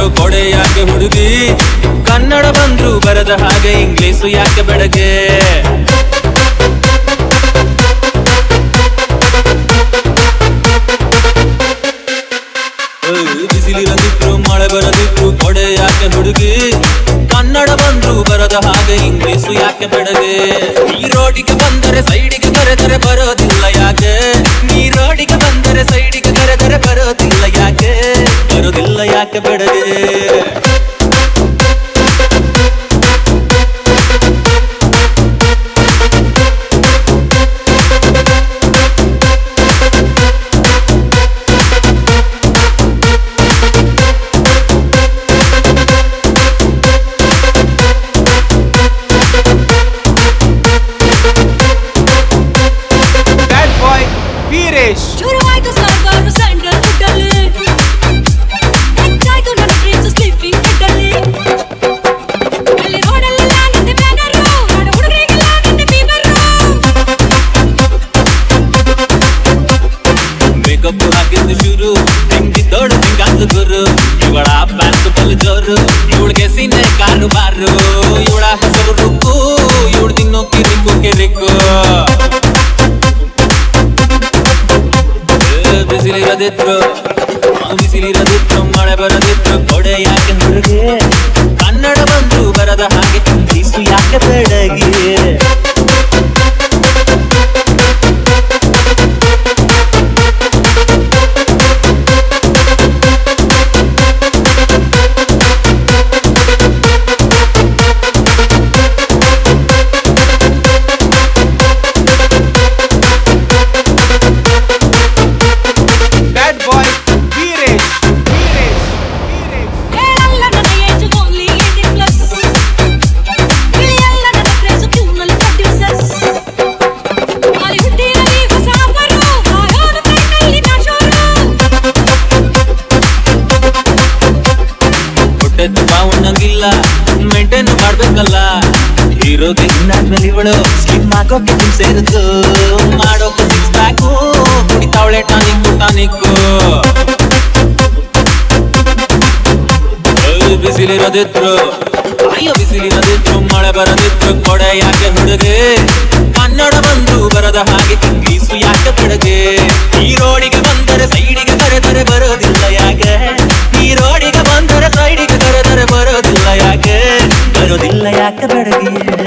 ಕೊಡೆ ಯಾಕೆ ಹುಡುಗಿ ಕನ್ನಡ ಬಂದ್ರು ಬರದ ಹಾಗೆ ಇಂಗ್ಲೀಷು ಯಾಕೆ ಬೆಳಗ್ಗೆ ಏಯ್, ಬಿಸಿಲಿರದಿದ್ರು ಮಳೆ ಬರದಿದ್ರು ಕೊಡೆ ಯಾಕೆ ಹುಡುಗಿ ಕನ್ನಡ ಬಂದ್ರು ಬರದ ಹಾಗೆ ಇಂಗ್ಲೀಷು ಯಾಕೆ ಬೆಳಗ್ಗೆ ಈ ರೋಡಿಗೆ ಬಂದರೆ ಸೈಡಿಗೆ ಕರೆದರೆ ಬರೋದಿಲ್ಲ ಯಾಕೆ ನೀ ರೋಡಿಗೆ ಬಂದರೆ ಸೈಡಿಗೆ ಕರೆದರೆ ಬರೋದಿಲ್ಲ ಯಾಕೆ ಬರೋದಿಲ್ಲ ಯಾಕೆ ಬೆಳಗ್ಗೆ ಬ್ಯಾಡ್ ಬಾಯ್ ವೀರೇಶ್ ಶುರುವಾಯ್ತು ಸರ್ಕಾರು ಸೆಂಟ್ರಲ್ ಫುಡ್ಡಲ್ಲಿ ಹೆಚ್ಚಾಯ್ತು ನನ್ನ ಫ್ರೆಂಡ್ಸ್ ಸ್ಲೀಪಿಂಗ್ ಬೆಡ್ಡಲ್ಲಿ ಅಲ್ಲಿ ರೋಡಲ್ಲೆಲ್ಲ ನಂದೆ ಬ್ಯಾನರು ನೋಡ ಹುಡುಗರಿಗೆಲ್ಲ ನಂದೆ ಫೀವರು ಮೇಕಪ್ ಹಾಕಿದ್ದು ಶುರು ಹೆಂಗಿದ್ದೋಳು ಹಿಂಗಾದ್ಲು ಗುರು ಇವಳ ಪ್ಯಾಂಟ್ ಬಲ್ ಜೋರು ಇವಳಿಗೆ ಸಿನೆ ಕಾರು ಬಾರು ಇವಳ ಹೆಸರು ರುಕ್ಕು ಇವಳು ತಿನ್ನೋ ಕಿರಿಕು ಕಿರಿಕು ಏ, ಬಿಸಿಲಿರದಿದ್ರು ಆ ಬಿಸಿಲಿರದಿದ್ರು ಮಳೆ ಬರದಿದ್ರು ಕೊಡೆ ಯಾಕೆ ಹುಡುಗಿ ಕನ್ನಡ ಬಂದು ಬರದ ಹಾಗೆ ಇಂಗ್ಲೀಷು ಯಾಕೆ ಬೆಳಗ್ಗೆ ಬ್ಯಾಡ್ ಬಾಯ್ ವೀರೇಶ್ ವೀರೇಶ್ ವೀರೇಶ್ ಹೇಳಲ್ಲ ನನ್ನ ಏಜ್ ಓನ್ಲಿ ಏಯ್ಟೀನ್ ಪ್ಲಸ್ ತಿಳಿಯಲ್ಲ ನನ್ನ ಕ್ರೇಜ್ ಕ್ಯೂನಲ್ಲಿ ಪ್ರೊಡ್ಯೂಸರ್ಸ್ ಹಾಲಿವುಡ್ಡಿನಲ್ಲಿ ಹೊಸ ಆಫರು ಹಾಡೋದು ಫ್ರೆಂಡಲ್ಲಿ ನಾ ಶೋರು ಹೊಟ್ಟೆ ತುಂಬ ಉಣ್ಣಂಗಿಲ್ಲ ಮೇಂಟೈನ್ ಮಾಡ್ಬೇಕಲ್ಲ ಹೀರೋಗೆ ಇನ್ನಾದ್ಮೇಲೆ ಇವಳು ಸ್ಲಿಮ್ ಆಗೋಕೆ ನಿಮ್ ಸೇರಿದ್ದು ಮಾಡೋಕೆ ಸಿಕ್ಸ್ ಪ್ಯಾಕು ಕುಡಿತಾವಳೆ ಟಾನಿಕ್ಕು ಟಾನಿಕ್ಕು ಬಿಸಿಲಿರೋದಿದ್ರು ಅಯ್ಯೋ ಬಿಸಿಲಿರೋದಿದ್ರು ಮಳೆ ಬರದಿದ್ರು ಕೊಡೆ ಯಾಕೆ ಹುಡುಗೆ ಕನ್ನಡ ಬಂದು ಬರದ ಹಾಗೆ ಇಂಗ್ಲೀಷು ಯಾಕೆ ಬೆಳಗ್ಗೆ ಈ ರೋಡಿಗೆ ಬಂದರೆ ಸೈಡಿಗೆ ಕರೆದರೆ ಬರೋದಿಲ್ಲ ಯಾಕೆ ಈ ರೋಡಿಗೆ ಬಂದರೆ ಸೈಡಿಗೆ ಕರೆದರೆ ಬರೋದಿಲ್ಲ ಯಾಕೆ ಬರೋದಿಲ್ಲ ಯಾಕೆ ಬೆಳಗ್ಗೆ